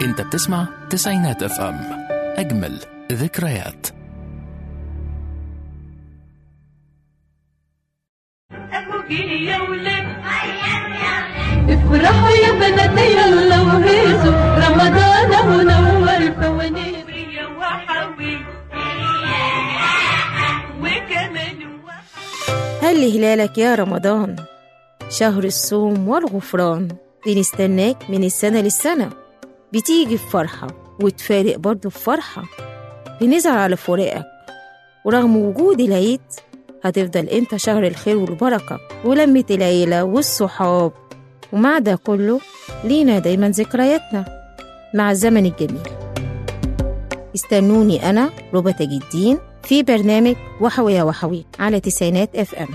انت بتسمع تسعينات اف ام اجمل ذكريات ابو جيلي يا ولاد افرحوا يا بنات يلا وهيصوا رمضان اهو نور فوانيس يا وحوي وكمان هل هلالك يا رمضان شهر الصوم والغفران بنستناك من السنة للسنة بتيجي بفرحة وتفارق برضه بفرحة بنزعل على فراقك ورغم وجود العيد هتفضل انت شهر الخير والبركة ولمة العيلة والصحاب ومع ده كله لينا دايما ذكرياتنا مع الزمن الجميل استنوني أنا ربى تاج الدين في برنامج وحوي يا وحوي على تسعينات اف ام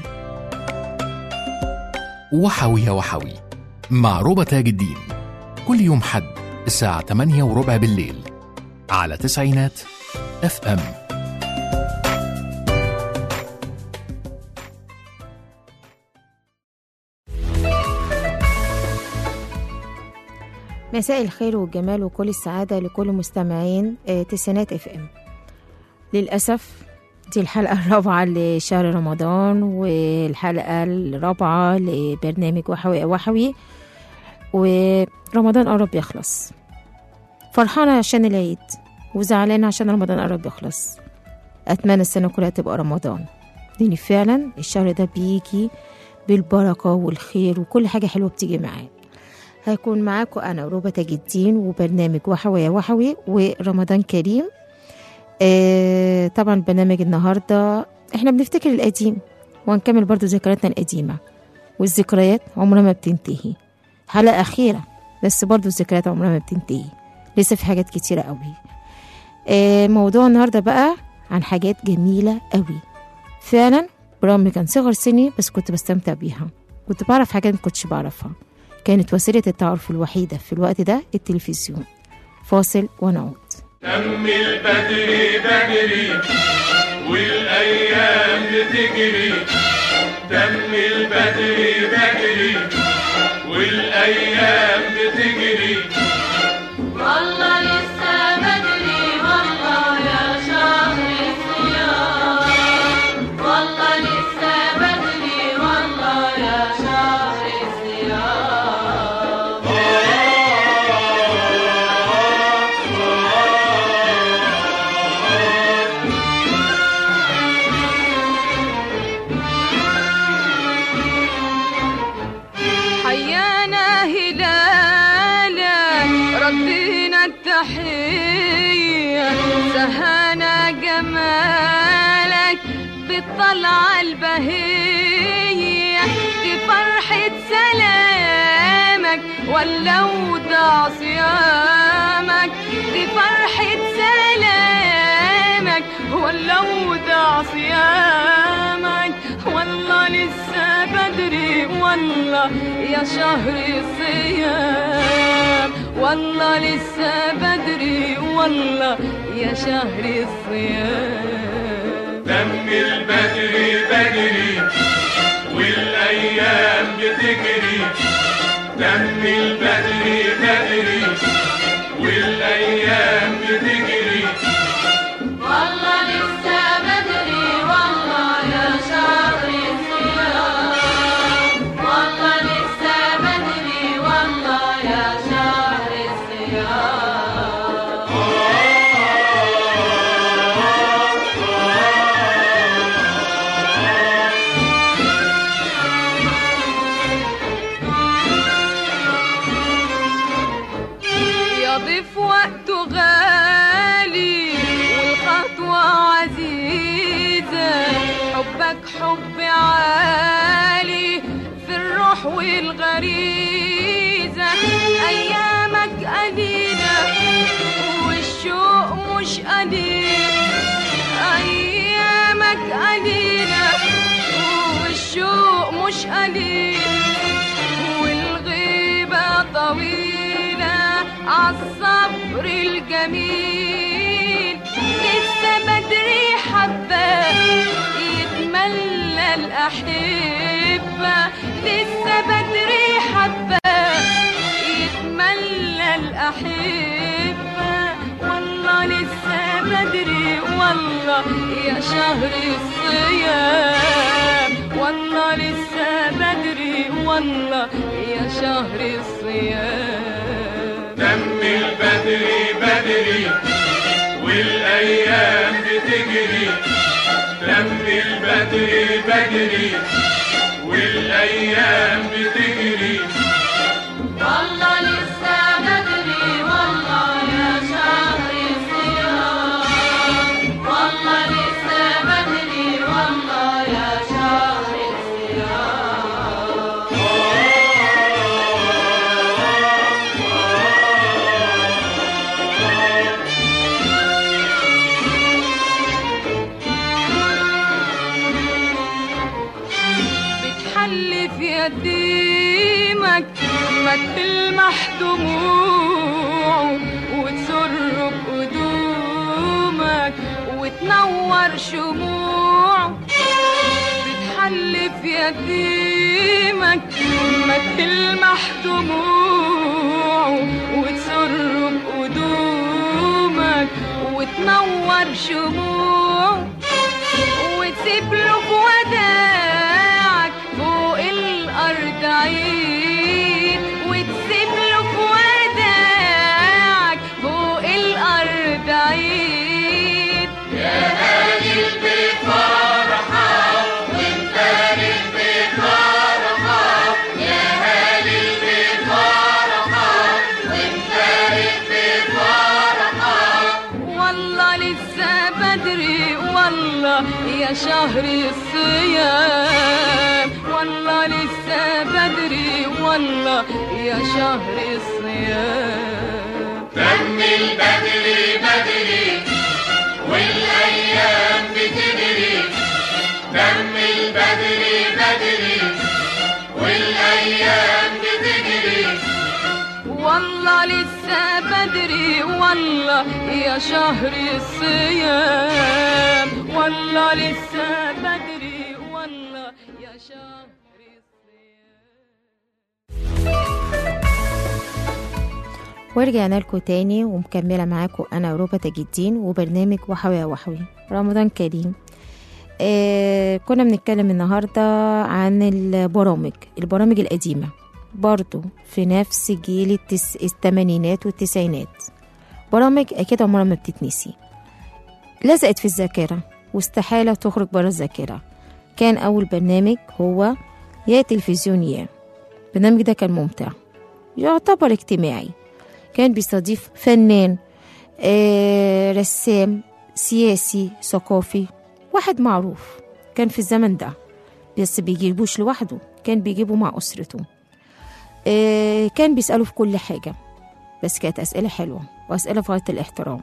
وحوي يا وحوي مع ربى تاج الدين كل يوم حد الساعة 8 وربع بالليل على تسعينات اف ام مساء الخير والجمال وكل السعادة لكل مستمعين آه، تسعينات اف ام للأسف دي الحلقة الرابعة لشهر رمضان والحلقة الرابعة لبرنامج وحوي وحوي ورمضان قرب يخلص فرحانة عشان العيد وزعلانة عشان رمضان قرب يخلص أتمنى السنة كلها تبقى رمضان لأن فعلا الشهر ده بيجي بالبركة والخير وكل حاجة حلوة بتيجي معاه هيكون معاكم أنا روبة تاج الدين وبرنامج وحوي يا وحوي ورمضان كريم آه طبعا برنامج النهاردة احنا بنفتكر القديم وهنكمل برضو ذكرياتنا القديمة والذكريات عمرها ما بتنتهي حلقة أخيرة بس برضو الذكريات عمرها ما بتنتهي لسه في حاجات كتيرة قوي آه موضوع النهاردة بقى عن حاجات جميلة قوي فعلا برغم كان صغر سني بس كنت بستمتع بيها كنت بعرف حاجات ما كنتش بعرفها كانت وسيلة التعارف الوحيدة في الوقت ده التلفزيون فاصل ونعود دم البدري بدري والايام بتجري دم البدري بدري والايام بتجري والله لسه بدري والله يا شهر الصيام والله لسه بدري والله يا شهر الصيام حيانا هلالا ردينا التحية سهانا جمالك بالطلعة البهية دي فرحة سلامك ولا ودع صيامك دي فرحة سلامك ولا ودع صيامك والله لسه بدري والله يا شهر الصيام والله لسه بدري والله يا شهر الصيام دم البدري بدري والايام بتجري دم البدري بدري والايام بتجري والله لسه بدري والله يا شهر الصيام والله لسه بدري والله يا شهر الصيام يضيف وقته غالي والخطوة عزيزة حبك حب عالي في الروح والغريزة أيامك قليلة والشوق مش قليل أيامك قليلة والشوق مش قليل والغيبة طويلة عالصبر الجميل لسه بدري حبة يتملى الأحبة لسه بدري حبة يتملى الأحبة والله يا شهر الصيام والله لسه بدري والله يا شهر الصيام دم البدري بدري والايام بتجري دم البدري بدري والايام بتجري والله لسه بدري والله يا شهر الصيام والله لسه بدري والله يا شهر الصيام بتحلف يتيمك ما تلمح دموعه وتسر بقدومك وتنور شموعه بتحلف يتيمك ما تلمح دموعه وتسر بقدومك وتنور شموعه وتسيب له في وداعك فوق الارض عيد وتسيب له في وداعك فوق الارض عيد والله لسه بدري والله يا شهر الصيام والله لسه بدري والله يا شهر الصيام دم البدري بدري والايام بتجري دم البدري بدري والايام بتجري والله لسه بدري والله يا شهر الصيام والله لسه بدري والله يا شهر الصيام ورجعنا لكم تاني ومكملة معاكم أنا روبا تاج الدين وبرنامج وحوي يا وحوي رمضان كريم آه كنا بنتكلم النهاردة عن البرامج البرامج القديمة برضو في نفس جيل التس... التمانينات والتسعينات برامج أكيد عمرها ما بتتنسي لزقت في الذاكرة واستحالة تخرج برا الذاكرة كان أول برنامج هو يا تلفزيون يا البرنامج ده كان ممتع يعتبر اجتماعي كان بيستضيف فنان آه، رسام سياسي ثقافي واحد معروف كان في الزمن ده بس بيجيبوش لوحده كان بيجيبه مع أسرته آه، كان بيسأله في كل حاجة بس كانت أسئلة حلوة وأسئلة في غاية الاحترام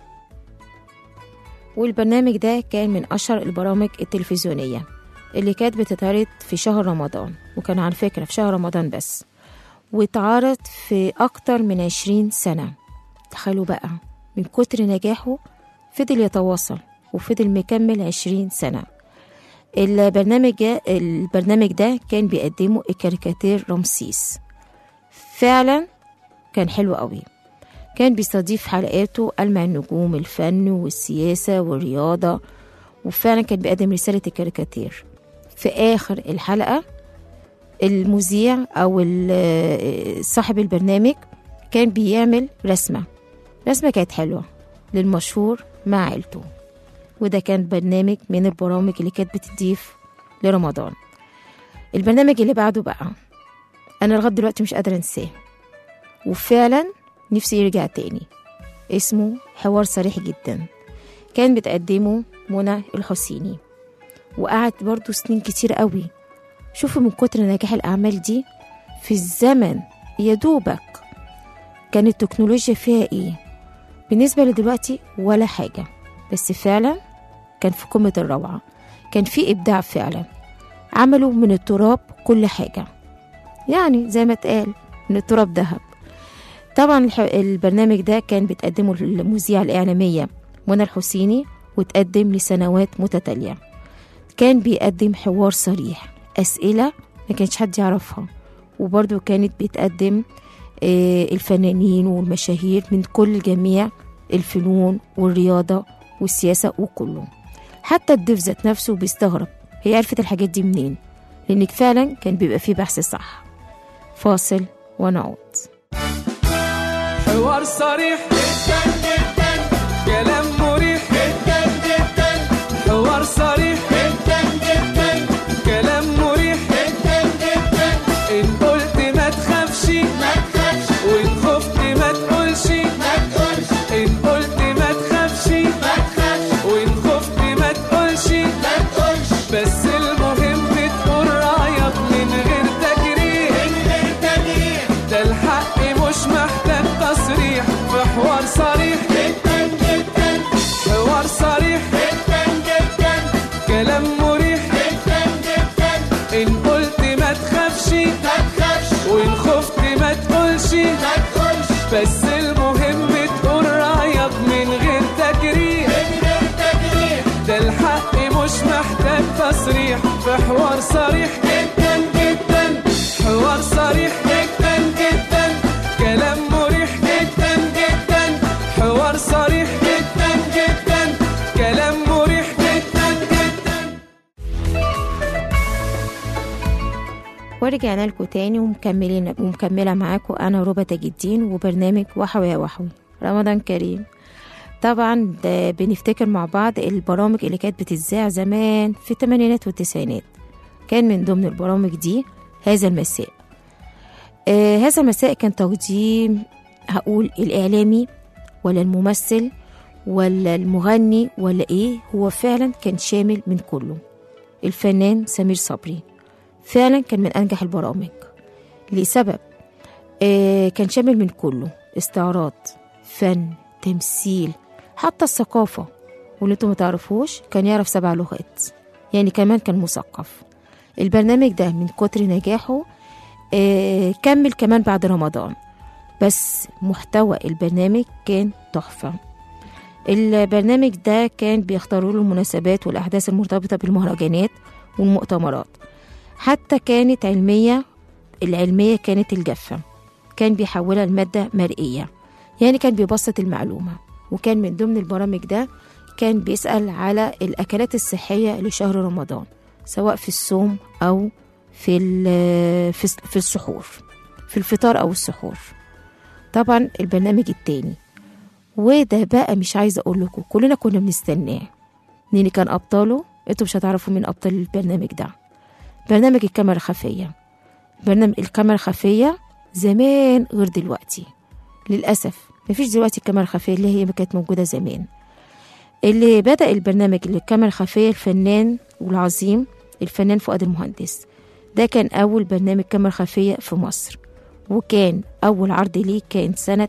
والبرنامج ده كان من أشهر البرامج التلفزيونية اللي كانت بتتعرض في شهر رمضان وكان على فكرة في شهر رمضان بس واتعرض في أكتر من عشرين سنة تخيلوا بقى من كتر نجاحه فضل يتواصل وفضل مكمل عشرين سنة البرنامج ده البرنامج ده كان بيقدمه الكاريكاتير رمسيس فعلا كان حلو قوي كان بيستضيف حلقاته ألمع النجوم الفن والسياسة والرياضة وفعلا كان بيقدم رسالة الكاريكاتير في آخر الحلقة المذيع أو ال- صاحب البرنامج كان بيعمل رسمة رسمة كانت حلوة للمشهور مع عيلته وده كان برنامج من البرامج اللي كانت بتضيف لرمضان البرنامج اللي بعده بقى أنا لغاية دلوقتي مش قادرة أنساه وفعلا نفسي يرجع تاني اسمه حوار صريح جدا كان بتقدمه منى الحسيني وقعد برضو سنين كتير قوي شوفوا من كتر نجاح الأعمال دي في الزمن يا دوبك كانت التكنولوجيا فيها ايه بالنسبة لدلوقتي ولا حاجة بس فعلا كان في قمة الروعة كان في إبداع فعلا عملوا من التراب كل حاجة يعني زي ما اتقال من التراب ذهب طبعا الح- البرنامج ده كان بتقدمه المذيعة الإعلامية منى الحسيني وتقدم لسنوات متتالية كان بيقدم حوار صريح أسئلة ما كانش حد يعرفها وبرضه كانت بتقدم آه، الفنانين والمشاهير من كل جميع الفنون والرياضة والسياسة وكله حتى الضيف ذات نفسه بيستغرب هي عرفت الحاجات دي منين لأنك فعلا كان بيبقى فيه بحث صح فاصل ونعود حوار صريح جدا جدا كلام مريح جدا جدا حوار صريح جدا جدا كلام مريح جدا جدا ان قلت ما تخافش ما تخافش وان خفت ما تقولش ما تقولش ان قلت ما تخافش ما تخافش وان خفت ما تقولش ما تقولش بس المهم تقول رايك من غير تجريح من غير تغيير ده الحق مش محتاج تصريح في حوار صريح جدا جدا حوار صريح جدا جدا كلام مريح جدا جدا ان قلت ما تخافش ما تخافش وان خفت ما تقولش ما تقولش بس المهم تقول رايك من غير تجريح من غير تغيير ده الحق مش محتاج تصريح في حوار صريح جدا جدا حوار صريح جدا جدا كلام مريح جدا جدا حوار صريح جدا جدا كلام مريح جدا جدا ورجعنا لكم تاني ومكملين ومكملة معاكم أنا ربى تاج الدين وبرنامج وحوي يا وحوي رمضان كريم طبعا ده بنفتكر مع بعض البرامج اللي كانت بتتذاع زمان في الثمانينات والتسعينات كان من ضمن البرامج دي هذا المساء آه هذا المساء كان تقديم هقول الإعلامي ولا الممثل ولا المغني ولا إيه هو فعلا كان شامل من كله الفنان سمير صبري فعلا كان من أنجح البرامج لسبب آه كان شامل من كله استعراض فن تمثيل حتى الثقافة واللي انتوا متعرفوش كان يعرف سبع لغات يعني كمان كان مثقف البرنامج ده من كتر نجاحه آه كمل كمان بعد رمضان بس محتوى البرنامج كان تحفة البرنامج ده كان بيختاروا له المناسبات والأحداث المرتبطة بالمهرجانات والمؤتمرات حتى كانت علمية العلمية كانت الجافة كان بيحولها لمادة مرئية يعني كان بيبسط المعلومة وكان من ضمن البرامج ده كان بيسأل على الأكلات الصحية لشهر رمضان سواء في الصوم أو في ال- في في السحور في الفطار أو السحور طبعا البرنامج التاني وده بقى مش عايزة أقول لكم كلنا كنا بنستناه لأن كان أبطاله انتوا مش هتعرفوا مين أبطال البرنامج ده برنامج الكاميرا الخفية برنامج الكاميرا الخفية زمان غير دلوقتي للأسف مفيش دلوقتي الكاميرا الخفية اللي هي ما كانت موجودة زمان اللي بدأ البرنامج اللي الكاميرا الخفية الفنان والعظيم الفنان فؤاد المهندس ده كان أول برنامج كاميرا خفية في مصر وكان أول عرض ليه كان سنة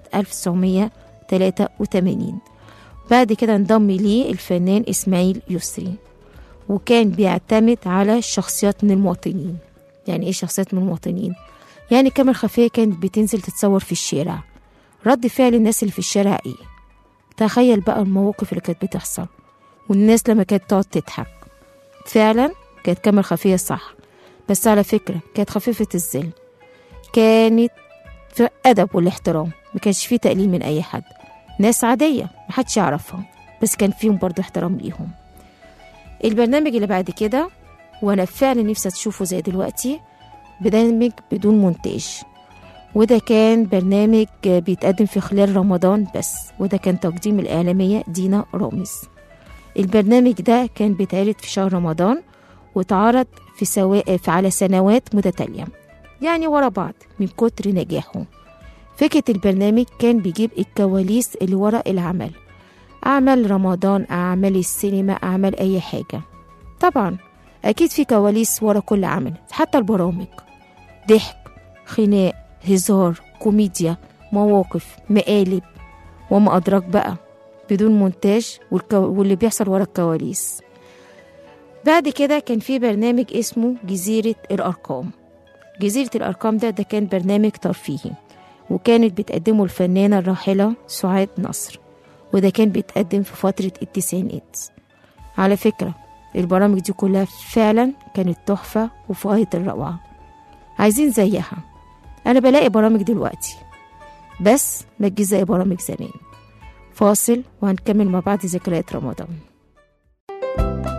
1983 بعد كده انضم ليه الفنان إسماعيل يسري وكان بيعتمد على شخصيات من المواطنين يعني ايه شخصيات من المواطنين يعني الكاميرا الخفية كانت بتنزل تتصور في الشارع رد فعل الناس اللي في الشارع ايه تخيل بقى المواقف اللي كانت بتحصل والناس لما كانت تقعد تضحك فعلا كانت كاميرا خفية صح بس على فكرة كانت خفيفة الظل كانت في أدب والاحترام ما كانش فيه تقليل من أي حد ناس عادية محدش يعرفها بس كان فيهم برضو احترام ليهم البرنامج اللي بعد كده وانا فعلا نفسي تشوفه زي دلوقتي برنامج بدون مونتاج وده كان برنامج بيتقدم في خلال رمضان بس وده كان تقديم الإعلامية دينا رامز البرنامج ده كان بيتعرض في شهر رمضان واتعرض في, سوا... في على سنوات متتالية يعني ورا بعض من كتر نجاحه فكرة البرنامج كان بيجيب الكواليس اللي ورا العمل أعمال رمضان أعمال السينما أعمال أي حاجة طبعا أكيد في كواليس ورا كل عمل حتى البرامج ضحك خناق هزار كوميديا مواقف مقالب وما أدراك بقى بدون مونتاج والكو... واللي بيحصل ورا الكواليس بعد كده كان في برنامج اسمه جزيرة الأرقام جزيرة الأرقام ده ده كان برنامج ترفيهي وكانت بتقدمه الفنانة الراحلة سعاد نصر وده كان بيتقدم في فترة التسعينات على فكرة البرامج دي كلها فعلا كانت تحفة وفي غاية الروعة عايزين زيها أنا بلاقي برامج دلوقتي بس ما تجيش زي برامج زمان فاصل وهنكمل مع بعض ذكريات رمضان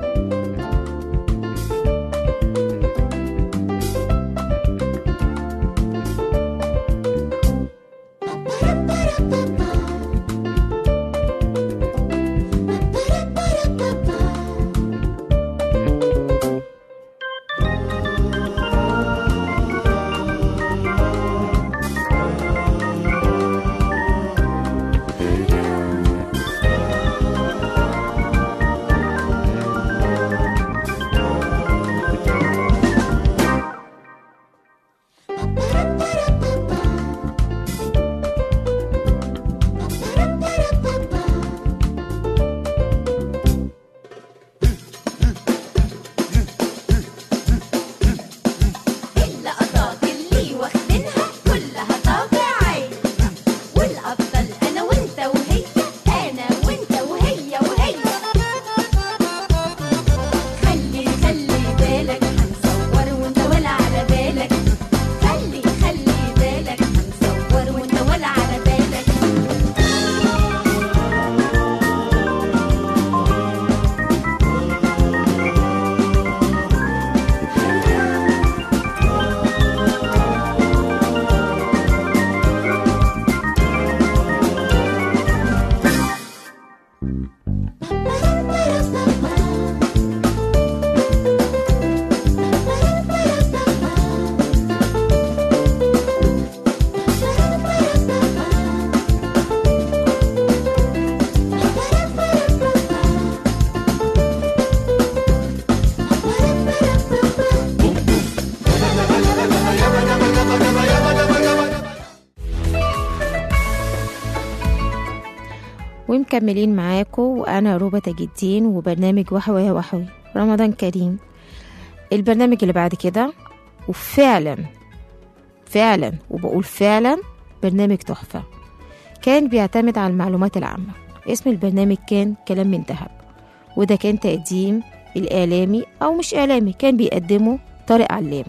ومكملين معاكم وأنا روبة تاج الدين وبرنامج وحوي يا وحوي رمضان كريم البرنامج اللي بعد كده وفعلا فعلا وبقول فعلا برنامج تحفة كان بيعتمد على المعلومات العامة اسم البرنامج كان كلام من ذهب وده كان تقديم الإعلامي أو مش إعلامي كان بيقدمه طارق علام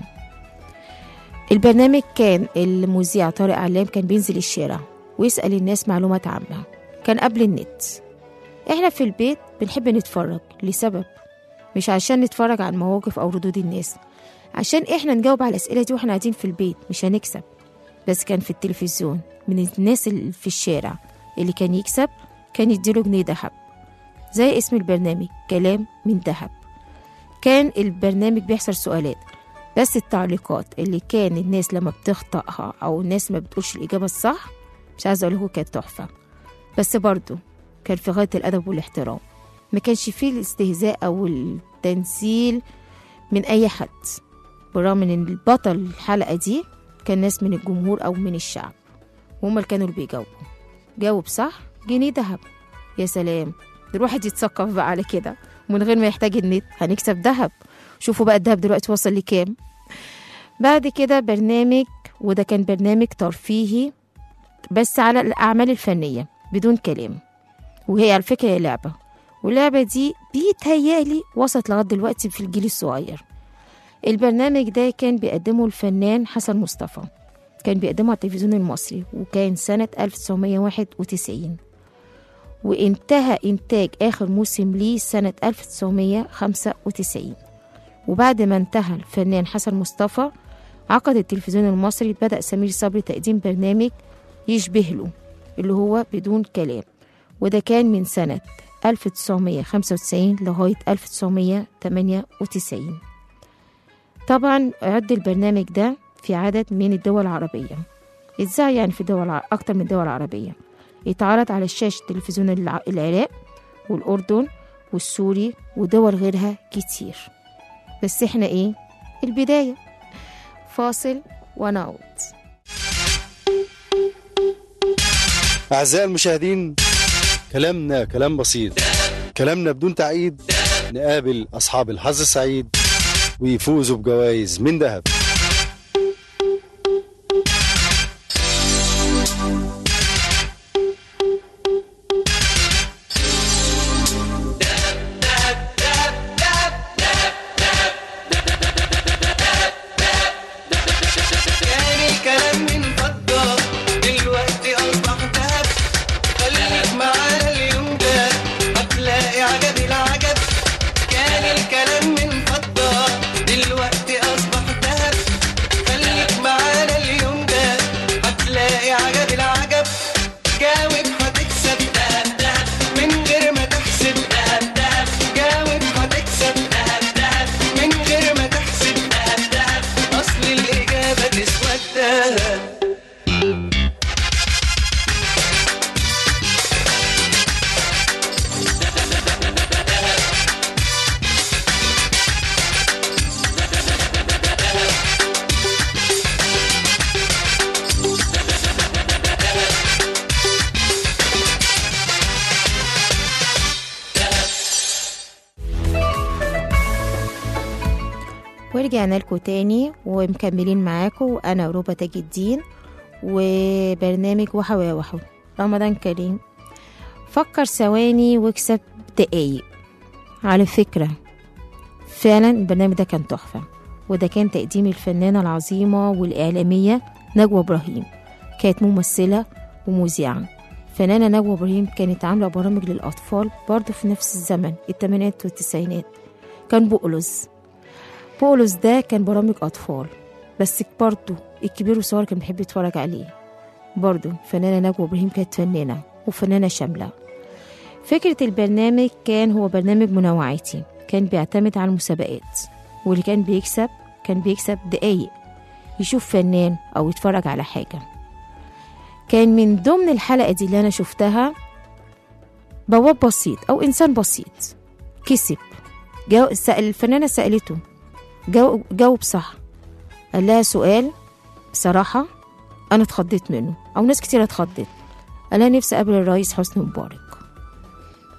البرنامج كان المذيع طارق علام كان بينزل الشارع ويسأل الناس معلومات عامة كان قبل النت احنا في البيت بنحب نتفرج لسبب مش عشان نتفرج على المواقف أو ردود الناس عشان احنا نجاوب على الأسئلة دي واحنا قاعدين في البيت مش هنكسب بس كان في التلفزيون من الناس اللي في الشارع اللي كان يكسب كان يديله جنيه دهب زي اسم البرنامج كلام من دهب كان البرنامج بيحصل سؤالات بس التعليقات اللي كان الناس لما بتخطئها او الناس ما بتقولش الاجابه الصح مش عايزه اقول لكم كانت تحفه بس برضو كان في غايه الادب والاحترام ما كانش فيه الاستهزاء او التنزيل من اي حد بالرغم ان البطل الحلقه دي كان ناس من الجمهور او من الشعب وهم اللي كانوا اللي بيجاوبوا جاوب صح جنيه دهب يا سلام ده الواحد يتثقف بقى على كده ومن غير ما يحتاج النت هنكسب دهب شوفوا بقى الدهب دلوقتي وصل لكام بعد كده برنامج وده كان برنامج ترفيهي بس على الأعمال الفنية بدون كلام وهي على فكرة هي لعبة واللعبة دي بيتهيألي وصلت لغاية دلوقتي في الجيل الصغير البرنامج ده كان بيقدمه الفنان حسن مصطفى كان بيقدمه على التلفزيون المصري وكان سنة 1991 وانتهى إنتاج آخر موسم ليه سنة 1995 وبعد ما انتهى الفنان حسن مصطفى عقد التلفزيون المصري بدأ سمير صبري تقديم برنامج يشبه له اللي هو بدون كلام وده كان من سنة 1995 لغاية 1998 طبعا عد البرنامج ده في عدد من الدول العربية ازاي يعني في دول ع- أكتر من دول عربية يتعرض على شاشة تلفزيون الع- العراق والأردن والسوري ودول غيرها كتير بس احنا ايه البداية فاصل ونعود أعزائي المشاهدين كلامنا كلام بسيط كلامنا بدون تعقيد نقابل أصحاب الحظ السعيد ويفوزوا بجوائز من ذهب كان الكلام من فضة دلوقتي أصبح ذهب خليك معانا اليوم ده هتلاقي عجب العجب كان الكلام من فضة دلوقتي أصبح ذهب خليك معانا اليوم ده هتلاقي عجب العجب جاوب هتكسب دهب دهب من غير ما تحسب دهب دهب جاوب هتكسب دهب دهب من غير ما تحسب دهب دهب أصل الإجابة تسوى الدهب ورجعنا لكم تاني ومكملين معاكم وانا روبا تاج الدين وبرنامج وحوي يا وحوي رمضان كريم فكر ثواني واكسب دقايق على فكرة فعلا البرنامج ده كان تحفة وده كان تقديم الفنانة العظيمة والإعلامية نجوى إبراهيم كانت ممثلة ومذيعة فنانة نجوى إبراهيم كانت عاملة برامج للأطفال برضه في نفس الزمن الثمانينات والتسعينات كان بقلص بولس ده كان برامج أطفال بس برضه الكبير والصغير كان بيحب يتفرج عليه برضه فنانة نجوى إبراهيم كانت فنانة وفنانة شاملة فكرة البرنامج كان هو برنامج منوعاتي كان بيعتمد على المسابقات واللي كان بيكسب كان بيكسب دقايق يشوف فنان أو يتفرج على حاجة كان من ضمن الحلقة دي اللي أنا شفتها بواب بسيط أو إنسان بسيط كسب جو... سأل الفنانة سألته جو... جاوب صح قال لها سؤال بصراحة أنا اتخضيت منه أو ناس كتير اتخضت قال لها نفسي أقابل الرئيس حسني مبارك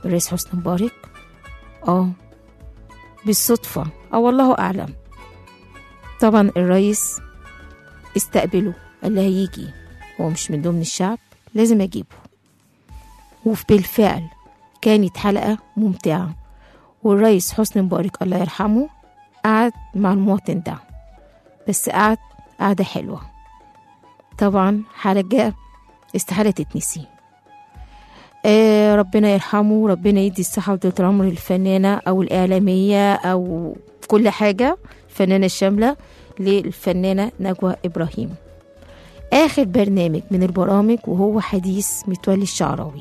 الرئيس حسني مبارك اه بالصدفة اه والله أعلم طبعا الرئيس استقبله قال له هيجي هو مش من ضمن الشعب لازم أجيبه وبالفعل كانت حلقة ممتعة والرئيس حسني مبارك الله يرحمه قعد مع المواطن ده بس قعد قعدة حلوة طبعا حلقة استحالة تتنسي آه ربنا يرحمه وربنا يدي الصحة وطولة العمر للفنانة أو الإعلامية أو كل حاجة الفنانة الشاملة للفنانة نجوى إبراهيم آخر برنامج من البرامج وهو حديث متولي الشعراوي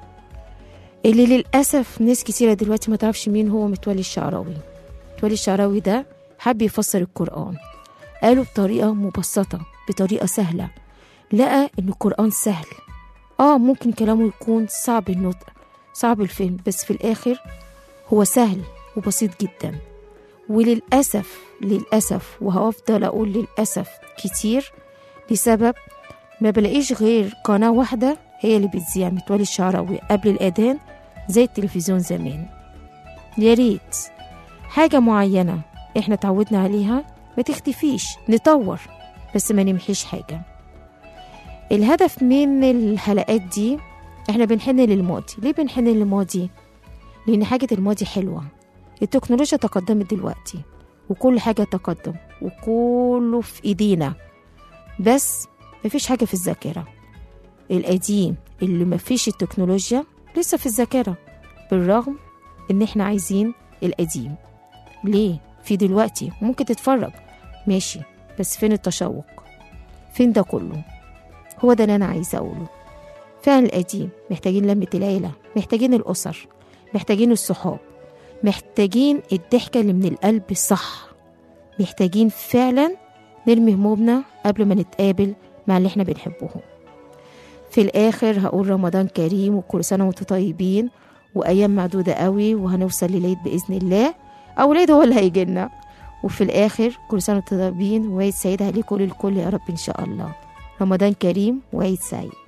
اللي للأسف ناس كتيرة دلوقتي ما تعرفش مين هو متولي الشعراوي متولي الشعراوي ده حب يفسر القرآن قاله بطريقة مبسطة بطريقة سهلة لقى إن القرآن سهل آه ممكن كلامه يكون صعب النطق صعب الفهم بس في الآخر هو سهل وبسيط جدا وللأسف للأسف وهفضل أقول للأسف كتير لسبب ما بلاقيش غير قناة واحدة هي اللي بتذيع متولي الشعراوي قبل الأذان زي التلفزيون زمان يا ريت حاجة معينة احنا اتعودنا عليها ما تختفيش نطور بس ما نمحيش حاجة الهدف من الحلقات دي احنا بنحن للماضي ليه بنحن للماضي لان حاجة الماضي حلوة التكنولوجيا تقدمت دلوقتي وكل حاجة تقدم وكله في ايدينا بس مفيش حاجة في الذاكرة القديم اللي مفيش التكنولوجيا لسه في الذاكرة بالرغم ان احنا عايزين القديم ليه في دلوقتي ممكن تتفرج ماشي بس فين التشوق فين ده كله هو ده اللي انا عايزه اقوله فعلا القديم محتاجين لمة العيلة محتاجين الأسر محتاجين الصحاب محتاجين الضحكة اللي من القلب الصح محتاجين فعلا نرمي همومنا قبل ما نتقابل مع اللي احنا بنحبهم في الآخر هقول رمضان كريم وكل سنة وانتم طيبين وأيام معدودة قوي وهنوصل للعيد بإذن الله أو العيد هو اللي هيجيلنا وفي الآخر كل سنة وانتم طيبين وعيد سعيد عليكم للكل يا رب إن شاء الله رمضان كريم وعيد سعيد